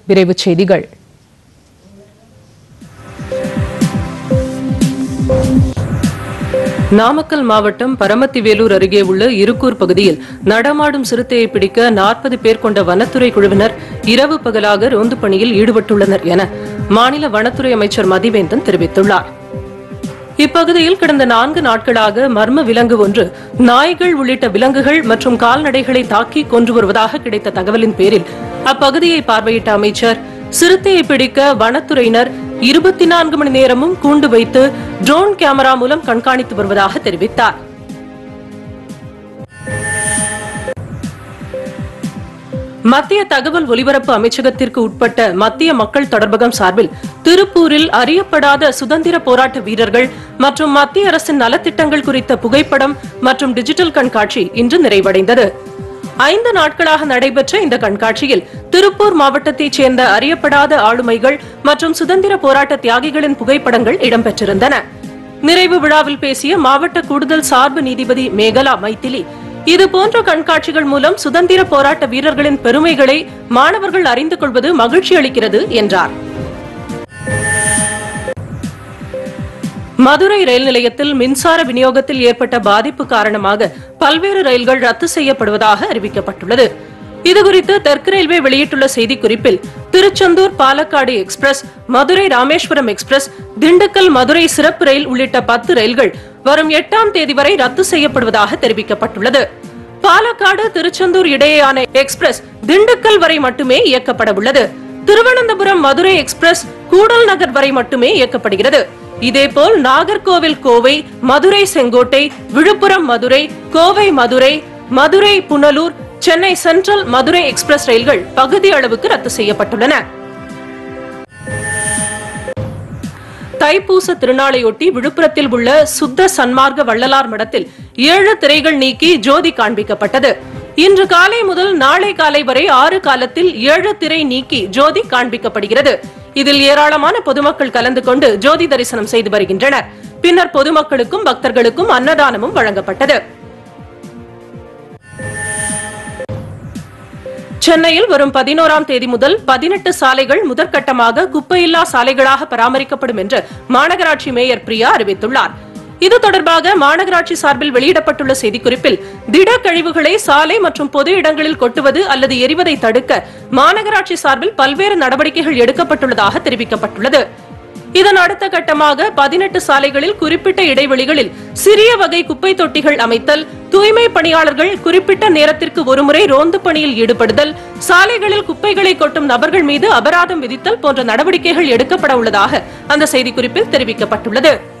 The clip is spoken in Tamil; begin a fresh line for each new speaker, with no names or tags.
விரைவுச் செய்திகள்
நாமக்கல் மாவட்டம் பரமத்திவேலூர் அருகே உள்ள இருக்கூர் பகுதியில் நடமாடும் சிறுத்தையை பிடிக்க நாற்பது பேர் கொண்ட வனத்துறை குழுவினர் இரவு பகலாக ரோந்து பணியில் ஈடுபட்டுள்ளனர் என மாநில வனத்துறை அமைச்சர் மதிவேந்தன் தெரிவித்துள்ளார் இப்பகுதியில் கடந்த நான்கு நாட்களாக மர்ம விலங்கு ஒன்று நாய்கள் உள்ளிட்ட விலங்குகள் மற்றும் கால்நடைகளை தாக்கி கொன்று வருவதாக கிடைத்த தகவலின் பேரில் அப்பகுதியை பார்வையிட்ட அமைச்சர் சிறுத்தையை பிடிக்க வனத்துறையினர் இருபத்தி நான்கு மணி நேரமும் கூண்டு வைத்து ட்ரோன் கேமரா மூலம் கண்காணித்து வருவதாக தெரிவித்தார் மத்திய தகவல் ஒலிபரப்பு அமைச்சகத்திற்கு உட்பட்ட மத்திய மக்கள் தொடர்பகம் சார்பில் திருப்பூரில் அறியப்படாத சுதந்திர போராட்ட வீரர்கள் மற்றும் மத்திய அரசின் நலத்திட்டங்கள் குறித்த புகைப்படம் மற்றும் டிஜிட்டல் கண்காட்சி இன்று நிறைவடைந்தது ஐந்து நாட்களாக நடைபெற்ற இந்த கண்காட்சியில் திருப்பூர் மாவட்டத்தைச் சேர்ந்த அறியப்படாத ஆளுமைகள் மற்றும் சுதந்திர போராட்ட தியாகிகளின் புகைப்படங்கள் இடம்பெற்றிருந்தன நிறைவு விழாவில் பேசிய மாவட்ட கூடுதல் சார்பு நீதிபதி மேகலா மைத்திலி இது போன்ற கண்காட்சிகள் மூலம் சுதந்திர போராட்ட வீரர்களின் பெருமைகளை மாணவர்கள் அறிந்து கொள்வது மகிழ்ச்சி அளிக்கிறது என்றார் மதுரை ரயில் நிலையத்தில் மின்சார விநியோகத்தில் ஏற்பட்ட பாதிப்பு காரணமாக பல்வேறு ரயில்கள் ரத்து செய்யப்படுவதாக அறிவிக்கப்பட்டுள்ளது இதுகுறித்து தெற்கு ரயில்வே வெளியிட்டுள்ள செய்திக்குறிப்பில் திருச்செந்தூர் பாலக்காடு எக்ஸ்பிரஸ் மதுரை ராமேஸ்வரம் எக்ஸ்பிரஸ் திண்டுக்கல் மதுரை சிறப்பு ரயில் உள்ளிட்ட பத்து ரயில்கள் வரும் எட்டாம் தேதி வரை ரத்து செய்யப்படுவதாக தெரிவிக்கப்பட்டுள்ளது பாலக்காடு திருச்செந்தூர் இடையேயான எக்ஸ்பிரஸ் திண்டுக்கல் வரை மட்டுமே இயக்கப்பட உள்ளது திருவனந்தபுரம் மதுரை எக்ஸ்பிரஸ் கூடல் நகர் வரை மட்டுமே இயக்கப்படுகிறது இதேபோல் நாகர்கோவில் கோவை மதுரை செங்கோட்டை விழுப்புரம் மதுரை கோவை மதுரை மதுரை புனலூர் சென்னை சென்ட்ரல் மதுரை எக்ஸ்பிரஸ் ரயில்கள் பகுதி அளவுக்கு ரத்து செய்யப்பட்டுள்ளன தைப்பூச திருநாளையொட்டி விழுப்புரத்தில் உள்ள சுத்த சன்மார்க்க வள்ளலார் மடத்தில் ஏழு திரைகள் நீக்கி ஜோதி காண்பிக்கப்பட்டது இன்று காலை முதல் நாளை காலை வரை ஆறு காலத்தில் ஏழு திரை நீக்கி ஜோதி காண்பிக்கப்படுகிறது இதில் ஏராளமான பொதுமக்கள் கலந்து கொண்டு ஜோதி தரிசனம் செய்து வருகின்றனர் பின்னர் பொதுமக்களுக்கும் பக்தர்களுக்கும் அன்னதானமும் வழங்கப்பட்டது சென்னையில் வரும் பதினோராம் தேதி முதல் பதினெட்டு சாலைகள் முதற்கட்டமாக குப்பையில்லா சாலைகளாக பராமரிக்கப்படும் என்று மாநகராட்சி மேயர் பிரியா அறிவித்துள்ளார் இது தொடர்பாக மாநகராட்சி சார்பில் வெளியிடப்பட்டுள்ள செய்திக்குறிப்பில் திட கழிவுகளை சாலை மற்றும் பொது இடங்களில் கொட்டுவது அல்லது எரிவதை தடுக்க மாநகராட்சி சார்பில் பல்வேறு நடவடிக்கைகள் எடுக்கப்பட்டுள்ளதாக தெரிவிக்கப்பட்டுள்ளது இதன் அடுத்த கட்டமாக பதினெட்டு சாலைகளில் குறிப்பிட்ட இடைவெளிகளில் சிறிய வகை குப்பை தொட்டிகள் அமைத்தல் தூய்மை பணியாளர்கள் குறிப்பிட்ட நேரத்திற்கு ஒருமுறை ரோந்து பணியில் ஈடுபடுதல் சாலைகளில் குப்பைகளை கொட்டும் நபர்கள் மீது அபராதம் விதித்தல் போன்ற நடவடிக்கைகள் எடுக்கப்பட உள்ளதாக அந்த செய்திக்குறிப்பில் தெரிவிக்கப்பட்டுள்ளது